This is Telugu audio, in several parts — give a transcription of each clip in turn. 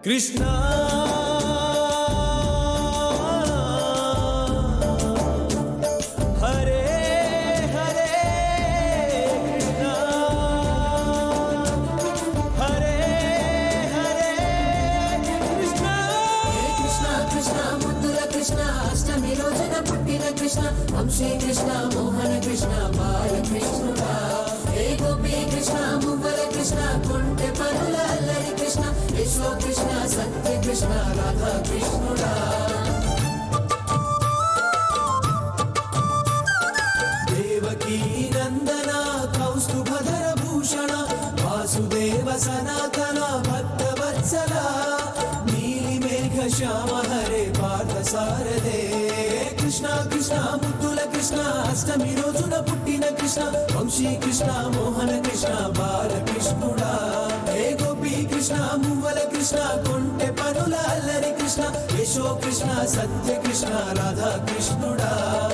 కృష్ణ హరే హరే కృష్ణ హరే హరే కృష్ణ హే కృష్ణ కృష్ణ ముద్దుల కృష్ణ అష్టమి రోజున పుట్టిన కృష్ణ వంశీ కృష్ణ మోహన కృష్ణ బాలకృష్ణుడా హే గోపి కృష్ణ మువ్వల కృష్ణ కొంటె పనుల అల్లరి కృష్ణ విశ్వ కృష్ణ సత్య కృష్ణ రాధా కృష్ణుడా దేవకీ నందన కౌస్తుభధర భూషణ వాసుదేవ సనాతన భక్తవత్సల నీలి మేఘ శ్యామ హరే పార్థ సారదే కృష్ణ కృష్ణ ముద్దుల కృష్ణ అష్టమి రోజున పుట్టిన కృష్ణ వంశీ కృష్ణ మోహన కృష్ణ బాలకృష్ణుడా హే గోపీ కృష్ణ మువ్వల కృష్ణ కొంటె పనుల అల్లరి కృష్ణ యశో కృష్ణ సత్య కృష్ణ రాధా కృష్ణుడా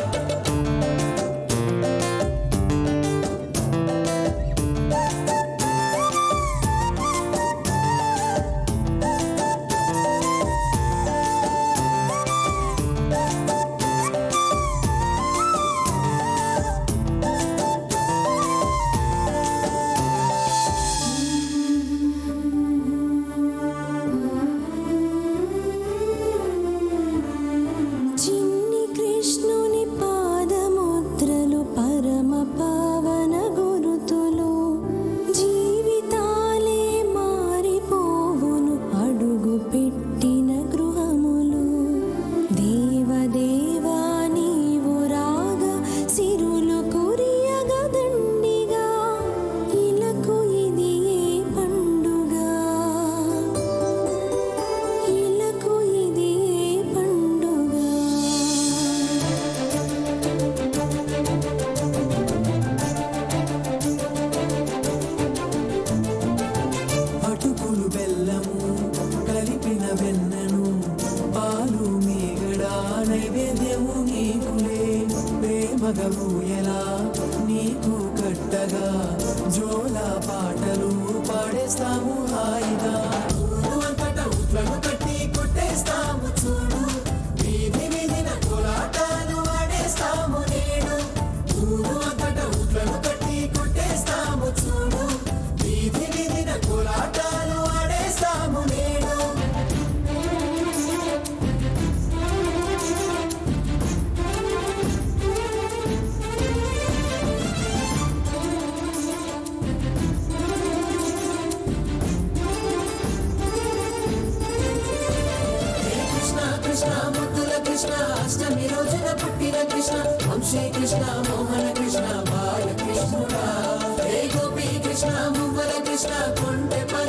చిన్ని కృష్ణుని పాదముద్రలు పరమ పావన గురుతులు జీవితాలే మారిపోవును అడుగు పెట్టిన గృహములు దేవదేవా నీవు రాగా సిరులు కురియగా దండిగా ఇలకు ఇది ఏ పండుగ ఇలకు ఇది ఏ పండుగ అటుకులు బెల్లము కలిపిన వెన్నను పాలు మీగడ నైవేద్యము నీకులే ప్రేమగము ఎలా నీకు కట్టగా జోల పాటలు పాడేస్తాము హాయిగా ఊరు అంతట ఉట్లను కట్టి కొట్టేస్తాము చూడు వీధి వీధిన కోలాటాలు ఆడేస్తాము నేడు ఊరు అంతట ఉట్లను కట్టి కొట్టేస్తాము చూడు వీధి వీధిన కోలాటాలు ఆడేస్తాము నేడు హే కృష్ణ కృష్ణ ముద్దుల కృష్ణ అష్టమి రోజున పుట్టిన కృష్ణ వంశీ కృష్ణ మోహన కృష్ణ బాలకృష్ణుడా హే గోపి కృష్ణ మువ్వల కృష్ణ కొంటె